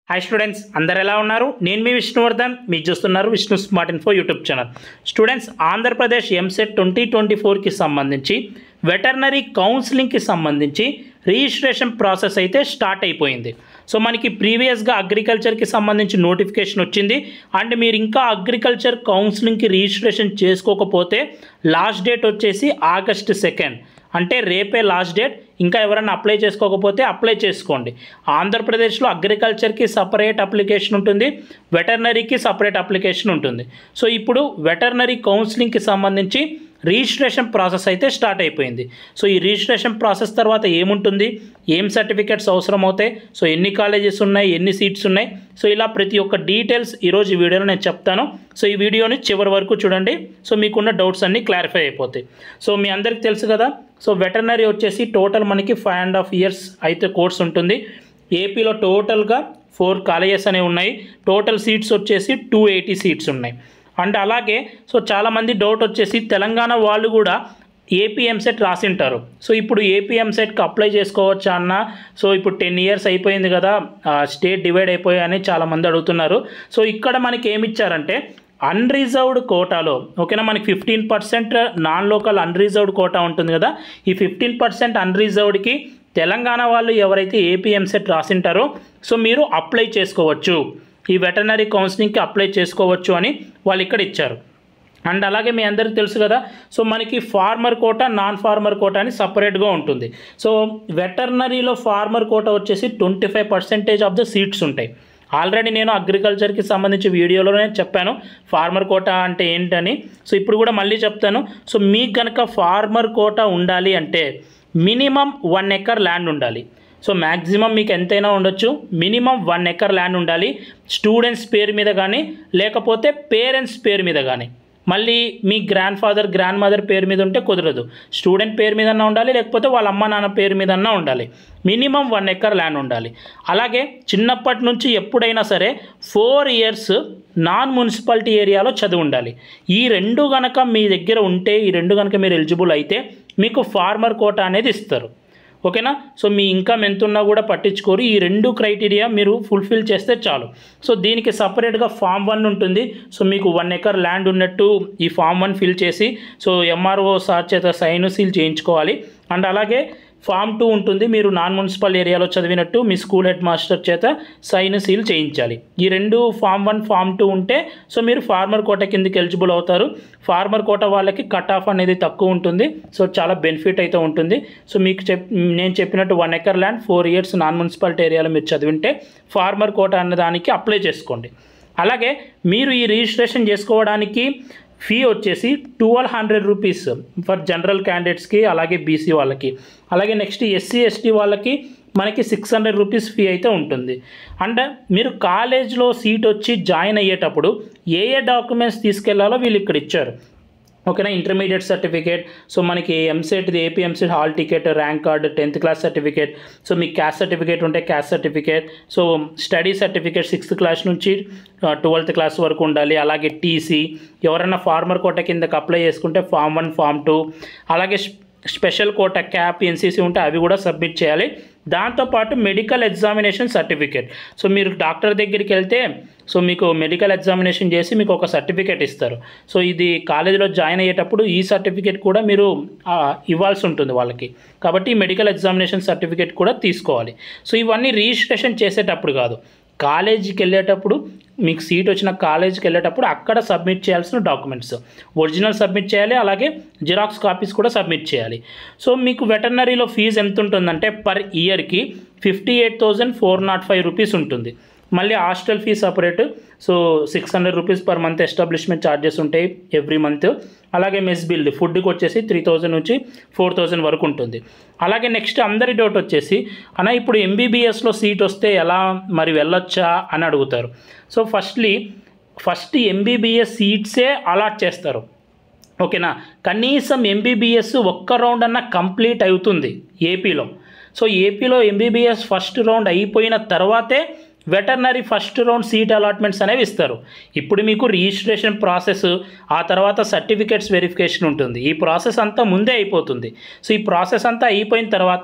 hi students అందరు ఎలా ఉన్నారు నేను మీ విష్ణువర్ధన్ మీరు చూస్తున్నారు Vishnu smart info YouTube channel students Andhra Pradesh EAMCET twenty twenty ఫోర్కి సంబంధించి వెటర్నరీ కౌన్సిలింగ్కి సంబంధించి రిజిస్ట్రేషన్ ప్రాసెస్ అయితే స్టార్ట్ అయిపోయింది సో మనకి ప్రీవియస్గా అగ్రికల్చర్కి సంబంధించి నోటిఫికేషన్ వచ్చింది అండ్ మీరు ఇంకా అగ్రికల్చర్ కౌన్సిలింగ్కి రిజిస్ట్రేషన్ చేసుకోకపోతే లాస్ట్ డేట్ వచ్చేసి ఆగస్ట్ సెకండ్ అంటే రేపే లాస్ట్ డేట్ ఇంకా ఎవరైనా అప్లై చేసుకోకపోతే అప్లై చేసుకోండి ఆంధ్రప్రదేశ్లో అగ్రికల్చర్కి సపరేట్ అప్లికేషన్ ఉంటుంది వెటర్నరీకి సపరేట్ అప్లికేషన్ ఉంటుంది సో ఇప్పుడు వెటర్నరీ కౌన్సిలింగ్కి సంబంధించి రిజిస్ట్రేషన్ ప్రాసెస్ అయితే స్టార్ట్ అయిపోయింది సో ఈ రిజిస్ట్రేషన్ ప్రాసెస్ తర్వాత ఏముంటుంది ఏం సర్టిఫికేట్స్ అవసరం అవుతాయి సో ఎన్ని కాలేజెస్ ఉన్నాయి ఎన్ని సీట్స్ ఉన్నాయి సో ఇలా ప్రతి ఒక్క డీటెయిల్స్ ఈరోజు ఈ వీడియోలో నేను చెప్తాను సో ఈ వీడియోని చివరి వరకు చూడండి సో మీకున్న డౌట్స్ అన్నీ క్లారిఫై అయిపోతాయి సో మీ అందరికీ తెలుసు కదా సో వెటర్నరీ వచ్చేసి టోటల్ మనకి ఫైవ్ అండ్ హాఫ్ ఇయర్స్ అయితే కోర్స్ ఉంటుంది ఏపీలో టోటల్గా ఫోర్ కాలేజెస్ అనేవి ఉన్నాయి టోటల్ సీట్స్ వచ్చేసి టూ ఎయిటీ సీట్స్ ఉన్నాయి అండ్ అలాగే సో చాలామంది డౌట్ వచ్చేసి తెలంగాణ వాళ్ళు కూడా ఏపీ ఎంసెట్ రాసింటారు సో ఇప్పుడు ఏపీ ఎంసెట్కి అప్లై చేసుకోవచ్చా అన్న సో ఇప్పుడు టెన్ ఇయర్స్ అయిపోయింది కదా స్టేట్ డివైడ్ అయిపోయాయని చాలామంది అడుగుతున్నారు సో ఇక్కడ మనకి ఏమి ఇచ్చారంటే అన్రిజర్వ్డ్ కోటాలో ఓకేనా మనకి fifteen percent non local unreserved quota ఉంటుంది కదా ఈ ఫిఫ్టీన్ పర్సెంట్ అన్రిజర్వ్డ్కి తెలంగాణ వాళ్ళు ఎవరైతే ఏపీ ఎంసెట్ రాసింటారో సో మీరు అప్లై చేసుకోవచ్చు ఈ వెటర్నరీ కౌన్సిలింగ్కి అప్లై చేసుకోవచ్చు అని వాళ్ళు ఇక్కడ ఇచ్చారు అండ్ అలాగే మీ అందరికీ తెలుసు కదా సో మనకి farmer quota non farmer quota అని సపరేట్గా ఉంటుంది సో వెటర్నరీలో ఫార్మర్ కోట వచ్చేసి twenty five percentage of the seats ఉంటాయి ఆల్రెడీ నేను అగ్రికల్చర్కి సంబంధించి వీడియోలోనే చెప్పాను ఫార్మర్ కోట అంటే ఏంటని సో ఇప్పుడు కూడా మళ్ళీ చెప్తాను సో మీకు కనుక ఫార్మర్ కోట ఉండాలి అంటే మినిమం వన్ ఎకర్ ల్యాండ్ ఉండాలి సో మ్యాక్సిమం మీకు ఎంతైనా ఉండొచ్చు మినిమం వన్ ఎకర్ ల్యాండ్ ఉండాలి స్టూడెంట్స్ పేరు మీద కానీ లేకపోతే పేరెంట్స్ పేరు మీద కానీ మళ్ళీ మీ గ్రాండ్ ఫాదర్ గ్రాండ్ మదర్ పేరు మీద ఉంటే కుదరదు స్టూడెంట్ పేరు మీదన్నా ఉండాలి లేకపోతే వాళ్ళ అమ్మ నాన్న పేరు మీదన్నా ఉండాలి మినిమం వన్ ఎకర్ ల్యాండ్ ఉండాలి అలాగే చిన్నప్పటి నుంచి ఎప్పుడైనా సరే ఫోర్ ఇయర్స్ నాన్ మున్సిపాలిటీ ఏరియాలో చదివి ఉండాలి ఈ రెండు గనక మీ దగ్గర ఉంటే ఈ రెండు కనుక మీరు ఎలిజిబుల్ అయితే మీకు ఫార్మర్ కోట అనేది ఇస్తారు ఓకేనా సో మీ ఇన్కమ్ ఎంత ఉన్నా కూడా పట్టించుకోరు ఈ రెండు క్రైటీరియా మీరు ఫుల్ఫిల్ చేస్తే చాలు సో దీనికి సపరేట్గా ఫామ్ వన్ ఉంటుంది సో మీకు వన్ ఎకర్ ల్యాండ్ ఉన్నట్టు ఈ ఫామ్ వన్ ఫిల్ చేసి సో ఎంఆర్ఓ సార్ చేత సైన్ సీల్ చేయించుకోవాలి అండ్ అలాగే ఫామ్ టూ ఉంటుంది మీరు నాన్ మున్సిపల్ ఏరియాలో చదివినట్టు మీ స్కూల్ హెడ్ మాస్టర్ చేత సైన్ సీల్ చేయించాలి ఈ రెండు ఫామ్ వన్ ఫామ్ టూ ఉంటే సో మీరు ఫార్మర్ కోట కిందకి ఎలిజిబుల్ అవుతారు ఫార్మర్ కోట వాళ్ళకి కట్ ఆఫ్ అనేది తక్కువ ఉంటుంది సో చాలా బెనిఫిట్ అయితే ఉంటుంది సో మీకు చెప్ నేను చెప్పినట్టు one acre land four years non municipality ఏరియాలో మీరు చదివింటే ఫార్మర్ కోట అన్న దానికి అప్లై చేసుకోండి అలాగే మీరు ఈ రిజిస్ట్రేషన్ చేసుకోవడానికి ఫీ వచ్చేసి twelve hundred rupees for general క్యాండిడేట్స్కి అలాగే బీసీ వాళ్ళకి అలాగే నెక్స్ట్ ఎస్సీ ఎస్టీ వాళ్ళకి మనకి సిక్స్ హండ్రెడ్ రూపీస్ ఫీ అయితే ఉంటుంది అండ్ మీరు కాలేజ్లో సీట్ వచ్చి జాయిన్ అయ్యేటప్పుడు ఏ ఏ డాక్యుమెంట్స్ తీసుకెళ్లాలో వీళ్ళు ఇక్కడ ఇచ్చారు ఓకేనా ఇంటర్మీడియట్ సర్టిఫికేట్ సో మనకి ఎంసెట్ది AP EAMCET hall ticket rank card tenth class certificate so మీకు క్యాస్ట్ సర్టిఫికేట్ ఉంటే caste certificate so study certificate sixth class నుంచి ట్వెల్త్ క్లాస్ వరకు ఉండాలి అలాగే టీసీ ఎవరైనా ఫార్మర్ కోట కిందకి అప్లై చేసుకుంటే ఫామ్ వన్ ఫామ్ టూ అలాగే స్పెషల్ కోట క్యాప్ ఎన్సీసీ ఉంటే అవి కూడా సబ్మిట్ చేయాలి దాంతోపాటు మెడికల్ ఎగ్జామినేషన్ సర్టిఫికేట్ సో మీరు డాక్టర్ దగ్గరికి వెళ్తే సో మీకు మెడికల్ ఎగ్జామినేషన్ చేసి మీకు ఒక సర్టిఫికేట్ ఇస్తారు సో ఇది కాలేజీలో జాయిన్ అయ్యేటప్పుడు ఈ సర్టిఫికేట్ కూడా మీరు ఆ, ఇవ్వాల్సి ఉంటుంది వాళ్ళకి కాబట్టి మెడికల్ ఎగ్జామినేషన్ సర్టిఫికేట్ కూడా తీసుకోవాలి సో ఇవన్నీ రిజిస్ట్రేషన్ చేసేటప్పుడు కాదు కాలేజీకి వెళ్ళేటప్పుడు మీకు సీట్ వచ్చిన కాలేజీకి వెళ్ళేటప్పుడు అక్కడ సబ్మిట్ చేయాల్సిన డాక్యుమెంట్స్ ఒరిజినల్ సబ్మిట్ చేయాలి అలాగే జిరాక్స్ కాపీస్ కూడా సబ్మిట్ చేయాలి సో మీకు వెటర్నరీలో ఫీజు ఎంత ఉంటుందంటే పర్ ఇయర్కి fifty eight thousand four nought five rupees ఉంటుంది మళ్ళీ hostel fee separate so six hundred rupees per month establishment charges ఉంటాయి ఎవ్రీ మంత్ అలాగే మెస్ బిల్ ఫుడ్కి వచ్చేసి త్రీ థౌజండ్ నుంచి ఫోర్ థౌజండ్ వరకు ఉంటుంది అలాగే నెక్స్ట్ అందరి డౌట్ వచ్చేసి అన్న ఇప్పుడు ఎంబీబీఎస్లో సీట్ వస్తే ఎలా మరి వెళ్ళొచ్చా అని అడుగుతారు సో ఫస్ట్లీ ఫస్ట్ ఎంబీబీఎస్ సీట్సే అలాట్ చేస్తారు ఓకేనా కనీసం ఎంబీబీఎస్ ఒక్క రౌండ్ అన్న కంప్లీట్ అవుతుంది ఏపీలో సో ఏపీలో ఎంబీబీఎస్ ఫస్ట్ రౌండ్ అయిపోయిన తర్వాతే veterinary first round seat allotments అనేవి ఇస్తారు ఇప్పుడు మీకు రిజిస్ట్రేషన్ ప్రాసెస్ ఆ తర్వాత సర్టిఫికేట్స్ వెరిఫికేషన్ ఉంటుంది ఈ ప్రాసెస్ అంతా ముందే అయిపోతుంది సో ఈ ప్రాసెస్ అంతా అయిపోయిన తర్వాత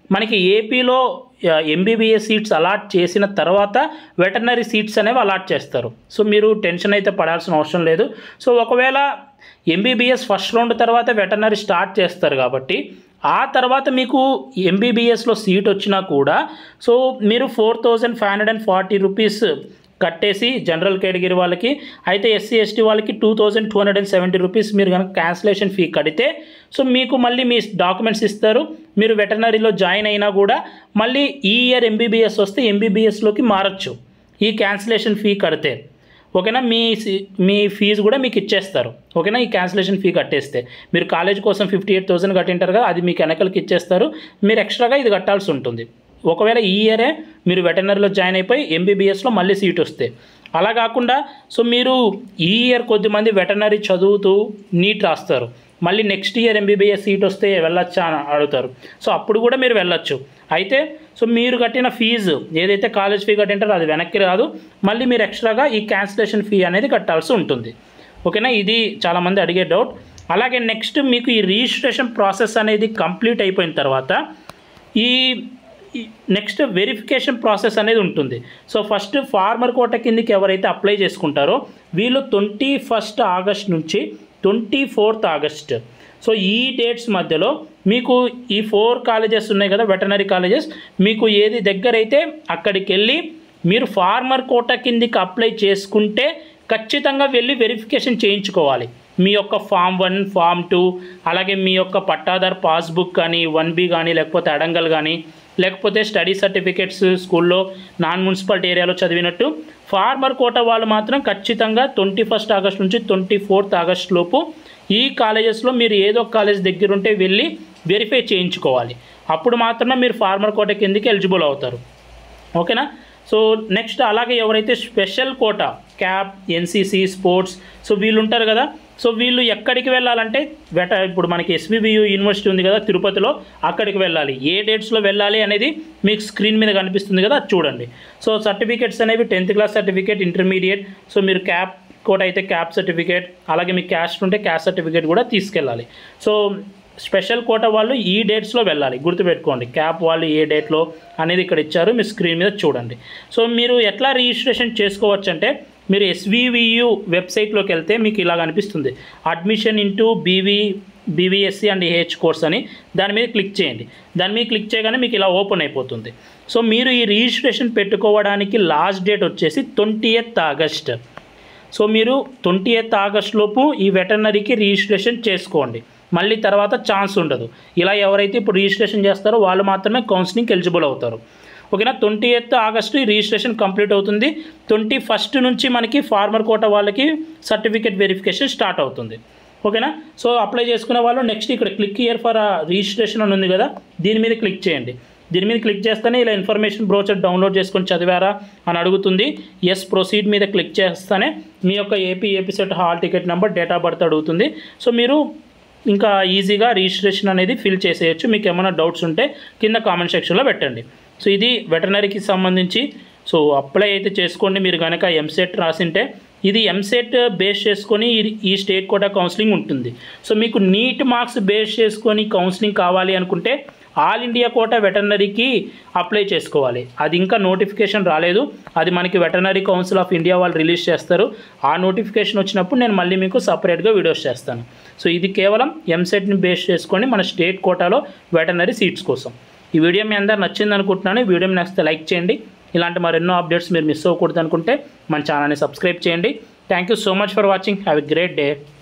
మనకి ఏపీలో ఎంబీబీఎస్ సీట్స్ అలాట్ చేసిన తర్వాత వెటర్నరీ సీట్స్ అనేవి అలాట్ చేస్తారు సో మీరు టెన్షన్ అయితే పడాల్సిన అవసరం లేదు సో ఒకవేళ ఎంబీబీఎస్ ఫస్ట్ రౌండ్ తర్వాత వెటర్నరీ స్టార్ట్ చేస్తారు కాబట్టి ఆ తర్వాత మీకు ఎంబీబీఎస్లో సీట్ వచ్చినా కూడా సో మీరు four thousand five hundred and forty rupees కట్టేసి జనరల్ కేటగిరీ వాళ్ళకి అయితే ఎస్సీ ఎస్టీ వాళ్ళకి two thousand two hundred and seventy rupees మీరు కనుక క్యాన్సిలేషన్ ఫీ కడితే సో మీకు మళ్ళీ మీ డాక్యుమెంట్స్ ఇస్తారు మీరు వెటర్నరీలో జాయిన్ అయినా కూడా మళ్ళీ ఈ ఇయర్ ఎంబీబీఎస్ వస్తే ఎంబీబీఎస్లోకి మారచ్చు ఈ క్యాన్సిలేషన్ ఫీ కడితే ఓకేనా మీ సి- మీ ఫీజు కూడా మీకు ఇచ్చేస్తారు ఓకేనా ఈ క్యాన్సిలేషన్ ఫీ కట్టేస్తే మీరు కాలేజ్ కోసం ఫిఫ్టీ ఎయిట్ థౌసండ్ కట్టింటారు కదా అది మీకు వెనకలకి ఇచ్చేస్తారు మీరు ఎక్స్ట్రాగా ఇది కట్టాల్సి ఉంటుంది ఒకవేళ ఈ ఇయరే మీరు వెటర్నరీలో జాయిన్ అయిపోయి ఎంబీబీఎస్లో మళ్ళీ సీట్ వస్తే అలా కాకుండా సో మీరు ఈ ఇయర్ కొద్దిమంది వెటర్నరీ చదువుతూ నీట్ రాస్తారు మళ్ళీ నెక్స్ట్ ఇయర్ ఎంబీబీఎస్ సీట్ వస్తే వెళ్ళొచ్చా అని అడుగుతారు సో అప్పుడు కూడా మీరు వెళ్ళొచ్చు అయితే సో మీరు కట్టిన ఫీజు ఏదైతే కాలేజ్ ఫీ కట్టింటారో అది వెనక్కి రాదు మళ్ళీ మీరు ఎక్స్ట్రాగా ఈ క్యాన్సిలేషన్ ఫీ అనేది కట్టాల్సి ఉంటుంది ఓకేనా ఇది చాలామంది అడిగే డౌట్ అలాగే నెక్స్ట్ మీకు ఈ రిజిస్ట్రేషన్ ప్రాసెస్ అనేది కంప్లీట్ అయిపోయిన తర్వాత ఈ నెక్స్ట్ వెరిఫికేషన్ ప్రాసెస్ అనేది ఉంటుంది సో ఫస్ట్ ఫార్మర్ కోట కిందకి ఎవరైతే అప్లై చేసుకుంటారో వీళ్ళు ట్వంటీ ఫస్ట్ ఆగస్ట్ నుంచి ట్వంటీ ఫోర్త్ ఆగస్ట్ సో ఈ డేట్స్ మధ్యలో మీకు ఈ ఫోర్ కాలేజెస్ ఉన్నాయి కదా వెటనరీ కాలేజెస్ మీకు ఏది దగ్గర అయితే అక్కడికి వెళ్ళి మీరు ఫార్మర్ కోట కిందికి అప్లై చేసుకుంటే ఖచ్చితంగా వెళ్ళి వెరిఫికేషన్ చేయించుకోవాలి మీ యొక్క ఫామ్ వన్ ఫామ్ టూ అలాగే మీ యొక్క పట్టాదార్ పాస్బుక్ కానీ వన్ బి కానీ లేకపోతే అడంగల్ కానీ లేకపోతే స్టడీ సర్టిఫికేట్స్ స్కూల్లో నాన్ మున్సిపాలిటీ ఏరియాలో చదివినట్టు ఫార్మర్ కోట వాళ్ళు మాత్రం ఖచ్చితంగా ట్వంటీ ఫస్ట్ ఆగస్ట్ నుంచి ట్వంటీ ఫోర్త్ ఆగస్ట్ లోపు ఈ కాలేజెస్లో మీరు ఏదో ఒక కాలేజ్ దగ్గర ఉంటే వెళ్ళి వెరిఫై చేయించుకోవాలి అప్పుడు మాత్రమే మీరు ఫార్మర్ కోట కిందకి ఎలిజిబుల్ అవుతారు ఓకేనా సో నెక్స్ట్ అలాగే ఎవరైతే special quota CAP NCC sports so వీళ్ళు ఉంటారు కదా సో వీళ్ళు ఎక్కడికి వెళ్ళాలంటే వెట ఇప్పుడు మనకి ఎస్విబియు యూనివర్సిటీ ఉంది కదా తిరుపతిలో అక్కడికి వెళ్ళాలి ఏ డేట్స్లో వెళ్ళాలి అనేది మీకు స్క్రీన్ మీద కనిపిస్తుంది కదా అది చూడండి సో సర్టిఫికేట్స్ అనేవి tenth class certificate intermediate so మీరు క్యాప్ కోట అయితే క్యాప్ సర్టిఫికేట్ అలాగే మీకు క్యాస్ట్ ఉంటే క్యాస్ట్ సర్టిఫికేట్ కూడా తీసుకెళ్ళాలి సో స్పెషల్ కోట వాళ్ళు ఈ డేట్స్లో వెళ్ళాలి గుర్తుపెట్టుకోండి క్యాప్ వాళ్ళు ఏ డేట్లో అనేది ఇక్కడ ఇచ్చారు మీ స్క్రీన్ మీద చూడండి సో మీరు ఎట్లా రిజిస్ట్రేషన్ చేసుకోవచ్చు అంటే మీరు ఎస్వివియు వెబ్సైట్లోకి వెళ్తే మీకు ఇలా అనిపిస్తుంది admission into BV BVSc and AH course అని దాని మీద క్లిక్ చేయండి దాని మీద క్లిక్ చేయగానే మీకు ఇలా ఓపెన్ అయిపోతుంది సో మీరు ఈ రిజిస్ట్రేషన్ పెట్టుకోవడానికి లాస్ట్ డేట్ వచ్చేసి ట్వంటీ ఎయిత్ ఆగస్ట్ సో మీరు ట్వంటీ ఎయిత్ ఆగస్ట్ లోపు ఈ వెటర్నరీకి రిజిస్ట్రేషన్ చేసుకోండి మళ్ళీ తర్వాత ఛాన్స్ ఉండదు ఇలా ఎవరైతే ఇప్పుడు రిజిస్ట్రేషన్ చేస్తారో వాళ్ళు మాత్రమే కౌన్సిలింగ్కి ఎలిజిబుల్ అవుతారు ఓకేనా ట్వంటీ ఎయిత్ ఆగస్టు ఈ రిజిస్ట్రేషన్ కంప్లీట్ అవుతుంది ట్వంటీ ఫస్ట్ నుంచి మనకి ఫార్మర్ కోట వాళ్ళకి సర్టిఫికేట్ వెరిఫికేషన్ స్టార్ట్ అవుతుంది ఓకేనా సో అప్లై చేసుకునే వాళ్ళు నెక్స్ట్ ఇక్కడ క్లిక్ ఇయర్ ఫర్ రిజిస్ట్రేషన్ అని ఉంది కదా దీని మీద క్లిక్ చేయండి దీని మీద క్లిక్ చేస్తేనే ఇలా ఇన్ఫర్మేషన్ బ్రోచర్ డౌన్లోడ్ చేసుకొని చదివారా అని అడుగుతుంది ఎస్ ప్రొసీడ్ మీద క్లిక్ చేస్తేనే మీ యొక్క AP APCET hall ticket number date of birth అడుగుతుంది సో మీరు ఇంకా ఈజీగా రిజిస్ట్రేషన్ అనేది ఫిల్ చేసేయచ్చు మీకు ఏమైనా డౌట్స్ ఉంటే కింద కామెంట్ సెక్షన్లో పెట్టండి సో ఇది వెటనరీకి సంబంధించి సో అప్లై అయితే చేసుకోండి మీరు కనుక ఎంసెట్ రాసింటే ఇది ఎంసెట్ బేస్ చేసుకొని ఈ- ఈ స్టేట్ కోటా కౌన్సిలింగ్ ఉంటుంది సో మీకు నీట్ మార్క్స్ బేస్ చేసుకొని కౌన్సిలింగ్ కావాలి అనుకుంటే ఆల్ ఇండియా కోటా వెటర్నరీకి అప్లై చేసుకోవాలి అది ఇంకా నోటిఫికేషన్ రాలేదు అది మనకి వెటర్నరీ కౌన్సిల్ ఆఫ్ ఇండియా వాళ్ళు రిలీజ్ చేస్తారు ఆ నోటిఫికేషన్ వచ్చినప్పుడు నేను మళ్ళీ మీకు సపరేట్గా వీడియోస్ చేస్తాను సో ఇది కేవలం ఎంసెట్ని బేస్ చేసుకొని మన స్టేట్ కోటాలో వెటర్నరీ సీట్స్ కోసం ఈ వీడియో మీ అందరు నచ్చింది అనుకుంటున్నాను ఈ వీడియో మీ నచ్చితే లైక్ చేయండి ఇలాంటి మరెన్నో అప్డేట్స్ మీరు మిస్ అవ్వకూడదు అనుకుంటే మన ఛానల్ని సబ్స్క్రైబ్ చేయండి thank you so much for watching have a great day